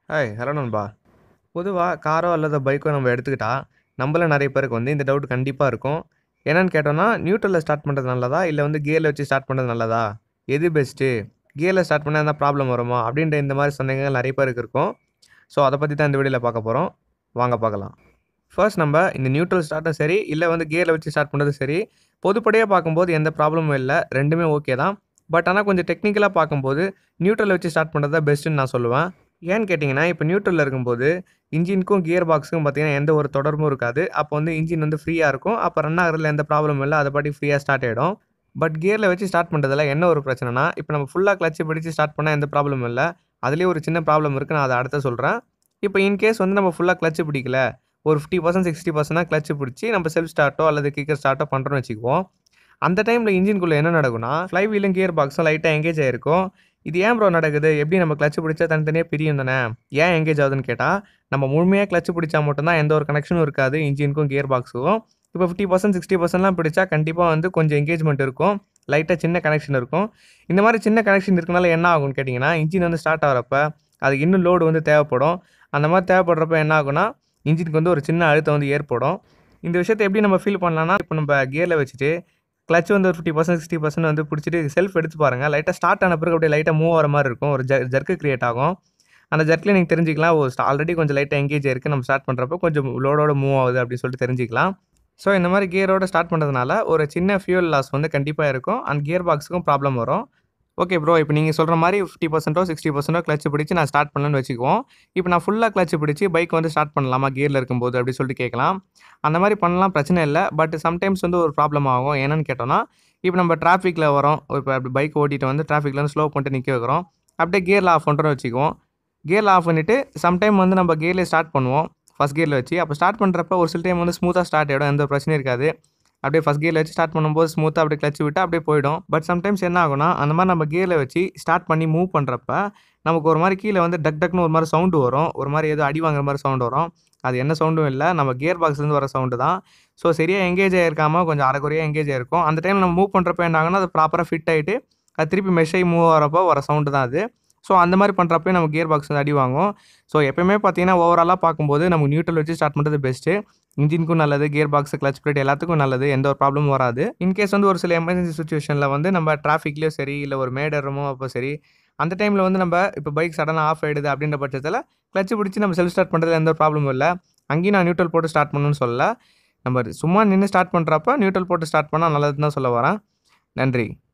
hi hello நண்பா பொதுவாக காரோ அல்லது பைக்கோ நம்ம எடுத்துக்கிட்டா நம்மள நிறைய பேருக்கு வந்து இந்த டவுட் கண்டிப்பாக இருக்கும் என்னன்னு கேட்டோம்னா நியூட்ரலில் ஸ்டார்ட் பண்ணுறது நல்லதா இல்லை வந்து கியரில் வச்சு ஸ்டார்ட் பண்ணுறது நல்லதா எது பெஸ்ட்டு கியரில் ஸ்டார்ட் பண்ணால் எதனா ப்ராப்ளம் வருமா அப்படின்ற இந்த மாதிரி சந்தேகங்கள் நிறைய பேருக்கு இருக்கும் ஸோ அதை பற்றி தான் இந்த வீடியோவில் பார்க்க போகிறோம் வாங்க பார்க்கலாம் ஃபர்ஸ்ட் நம்ம இந்த நியூட்ரல் ஸ்டார்ட்டும் சரி இல்லை வந்து கியரில் வச்சு ஸ்டார்ட் பண்ணுறது சரி பொதுப்படையாக பார்க்கும்போது எந்த ப்ராப்ளமும் இல்லை ரெண்டுமே ஓகே தான் பட் ஆனால் கொஞ்சம் டெக்னிக்கலாக பார்க்கும்போது நியூட்ரல் வச்சு ஸ்டார்ட் பண்ணுறது தான் பெஸ்ட்டுன்னு நான் சொல்லுவேன் ஏன்னு கேட்டிங்கன்னா இப்போ நியூட்ரலில் இருக்கும்போது இன்ஜினுக்கும் கியர் பாக்ஸுக்கும் பார்த்தீங்கன்னா எந்த ஒரு தொடர்பும் இருக்காது அப்போ வந்து இன்ஜின் வந்து ஃப்ரீயாக இருக்கும் அப்போ ரன் ஆகிறதுல எந்த ப்ராப்ளமும் இல்லை அதை பாட்டி ஃப்ரீயாக ஸ்டார்ட் ஆகிடும் பட் கியரில் வச்சு ஸ்டார்ட் பண்ணுறதுல என்ன ஒரு பிரச்சனைனா இப்போ நம்ம ஃபுல்லாக கிளச்சு பிடிச்சி ஸ்டார்ட் பண்ணால் எந்த ப்ராப்ளமும் இல்லை அதுலேயே ஒரு சின்ன ப்ராப்ளம் இருக்குது நான் அதை அடுத்த சொல்கிறேன் இப்போ இன்கேஸ் வந்து நம்ம ஃபுல்லாக கிளச்சு பிடிக்கல ஒரு ஃபிஃப்டி பர்சன்ட் சிக்ஸ்டி பர்சன்ட் தான் கிளச்சு பிடிச்சி நம்ம செல்ஃப் ஸ்டார்ட்டோ அல்லது கிக்கர் ஸ்டார்ட்டோ பண்ணுறோம்னு வச்சுக்குவோம் அந்த டைமில் இன்ஜின்குள்ளே என்ன நடக்கும்னா ஃப்ளை வீலும் கியர் பாக்ஸும் லைட்டாக எங்கேஜ் ஆகிருக்கும் இது ஏன் ப்ரோ நடக்குது எப்படி நம்ம கிளச்சு பிடிச்சா தனித்தனியாக பிரியும் தானே ஏன் எங்கேஜ் ஆகுதுன்னு கேட்டால் நம்ம முழுமையாக கிளச்சு பிடிச்சா மட்டும்தான் எந்த ஒரு கனெக்ஷனும் இருக்காது இன்ஜினுக்கும் கியர் பாக்ஸுக்கும் இப்போ ஃபிஃப்டி பர்சன்ட் சிக்ஸ்டி பர்சன்ட்லாம் பிடிச்சா கண்டிப்பாக வந்து கொஞ்சம் எங்கேஜ்மெண்ட் இருக்கும் லைட்டாக சின்ன கனெக்ஷன் இருக்கும் இந்த மாதிரி சின்ன கனெக்ஷன் இருக்கனால என்ன ஆகும்னு கேட்டிங்கன்னா இன்ஜின் வந்து ஸ்டார்ட் ஆகிறப்ப அதுக்கு இன்னும் லோடு வந்து தேவைப்படும் அந்த மாதிரி தேவைப்படுறப்ப என்ன ஆகும்னா இன்ஜினுக்கு வந்து ஒரு சின்ன அழுத்தம் வந்து ஏற்படும் இந்த விஷயத்தை எப்படி நம்ம ஃபீல் பண்ணலாம்னா இப்போ நம்ம கியரில் வச்சுட்டு கிளச் வந்து ஒரு ஃபிஃப்டி பர்சன்ட் சிக்ஸ்டி பர்சன்ட் வந்து பிடிச்சிட்டு செல்ஃப் எடுத்து பாருங்கள் லைட்டாக ஸ்டார்ட் ஆன பிறகு அப்படியே லைட்டாக மூவ் ஆகிற மாதிரி இருக்கும் ஒரு ஜ ஜர்க்கு கிரியேட் ஆகும் அந்த ஜர்க்கில் நீங்கள் தெரிஞ்சிக்கலாம் ஓ ஆல்ரெடி கொஞ்சம் லைட்டாக எங்கேஜ் இருக்குது நம்ம ஸ்டார்ட் பண்ணுறப்போ கொஞ்சம் லோடோட மூவ் ஆகுது அப்படின்னு சொல்லிட்டு தெரிஞ்சிக்கலாம் ஸோ இந்த மாதிரி கியரோட ஸ்டார்ட் பண்ணுறதுனால ஒரு சின்ன ஃபியூல் லாஸ் வந்து கண்டிப்பாக இருக்கும் அண்ட் கியர் பாக்ஸுக்கும் ப்ராப்ளம் வரும் ஓகே ப்ரோ இப்போ நீங்கள் சொல்கிற மாதிரி ஃபிஃப்டி பர்சன்ட்டோ சிக்ஸ்டி பர்சன்ட்டோ கிளச்சு பிடிச்சி நான் ஸ்டார்ட் பண்ணலன்னு வச்சுக்குவோம் இப்போ நான் ஃபுல்லாக கிளச்சு பிடிச்சி பைக் வந்து ஸ்டார்ட் பண்ணலாமா கியரில் இருக்கும்போது அப்படி சொல்லிட்டு கேட்கலாம் அந்த மாதிரி பண்ணலாம் பிரச்சனை இல்லை பட் சம்டைம்ஸ் வந்து ஒரு ப்ராப்ளம் ஆகும் என்னன்னு கேட்டோம்னா இப்போ நம்ம டிராஃபிக்கில் வரோம் இப்போ அப்படி பைக் ஓட்டிட்டு வந்து டிராஃபிக்கில் வந்து ஸ்லோ பண்ணிட்டு நிற்க வைக்கிறோம் அப்படியே கியரில் ஆஃப் பண்ணுறோம் வச்சுக்குவோம் கியரில் ஆஃப் பண்ணிவிட்டு சம்டைம் வந்து நம்ம கியர்லேயே ஸ்டார்ட் பண்ணுவோம் ஃபஸ்ட் கியரில் வச்சு அப்போ ஸ்டார்ட் பண்ணுறப்ப ஒரு சில டைம் வந்து ஸ்மூத்தாக ஸ்டார்ட் ஆகிடும் எந்த பிரச்சனையும் இருக்காது அப்படியே ஃபஸ்ட் கியரில் வச்சு ஸ்டார்ட் பண்ணும்போது ஸ்மூத்தாக அப்படியே கிளச்சு விட்டு அப்படியே போயிடும் பட் சம்டைம்ஸ் என்ன ஆகும்னா அந்த மாதிரி நம்ம கியரில் வச்சு ஸ்டார்ட் பண்ணி மூவ் பண்ணுறப்ப நமக்கு ஒரு மாதிரி கீழே வந்து டக் டக்னு ஒரு மாதிரி சவுண்டு வரும் ஒரு மாதிரி ஏதோ அடி வாங்குற மாதிரி சவுண்டு வரும் அது என்ன சவுண்டும் இல்லை நம்ம கியர் பாக்ஸ்லேருந்து வர சவுண்டு தான் ஸோ சரியாக எங்கேஜ் ஆகிருக்காமல் கொஞ்சம் அரைக்குறையாக எங்கேஜ் ஆகிருக்கும் அந்த டைம் நம்ம மூவ் பண்ணுறப்ப என்ன ஆகும்னா அது ப்ராப்பராக ஃபிட் ஆகிட்டு அது திருப்பி மெஷை மூவ் ஆகிறப்போ வர சவுண்டு தான் அது ஸோ அந்த மாதிரி பண்ணுறப்பே நம்ம கியர் பாக்ஸ் வந்து அடி வாங்கும் ஸோ எப்பயுமே பார்த்தீங்கன்னா ஓவராலாக பார்க்கும்போது நம்ம நியூட்ரல் வச்சு ஸ்டார்ட் பண்ணுறது பெஸ்ட்டு இன்ஜினுக்கும் நல்லது கியர் பாக்ஸ் கிளச் பிளேட் எல்லாத்துக்கும் நல்லது எந்த ஒரு ப்ராப்ளமும் வராது இன்கேஸ் வந்து ஒரு சில எமர்ஜென்சி சுச்சுவேஷனில் வந்து நம்ம டிராஃபிக்லேயோ சரி இல்லை ஒரு மேடரமோ அப்போ சரி அந்த டைமில் வந்து நம்ம இப்போ பைக் சடனாக ஆஃப் ஆகிடுது அப்படின்ற பட்சத்தில் கிளச்சு பிடிச்சி நம்ம செல்ஃப் ஸ்டார்ட் பண்ணுறதுல எந்த ஒரு ப்ராப்ளமும் இல்லை அங்கேயும் நான் நியூட்ரல் போட்டு ஸ்டார்ட் பண்ணணும்னு சொல்லல நம்ம சும்மா நின்று ஸ்டார்ட் பண்ணுறப்ப நியூட்ரல் போட்டு ஸ்டார்ட் பண்ணால் நல்லதுன்னு தான் சொல்ல வரேன் நன்றி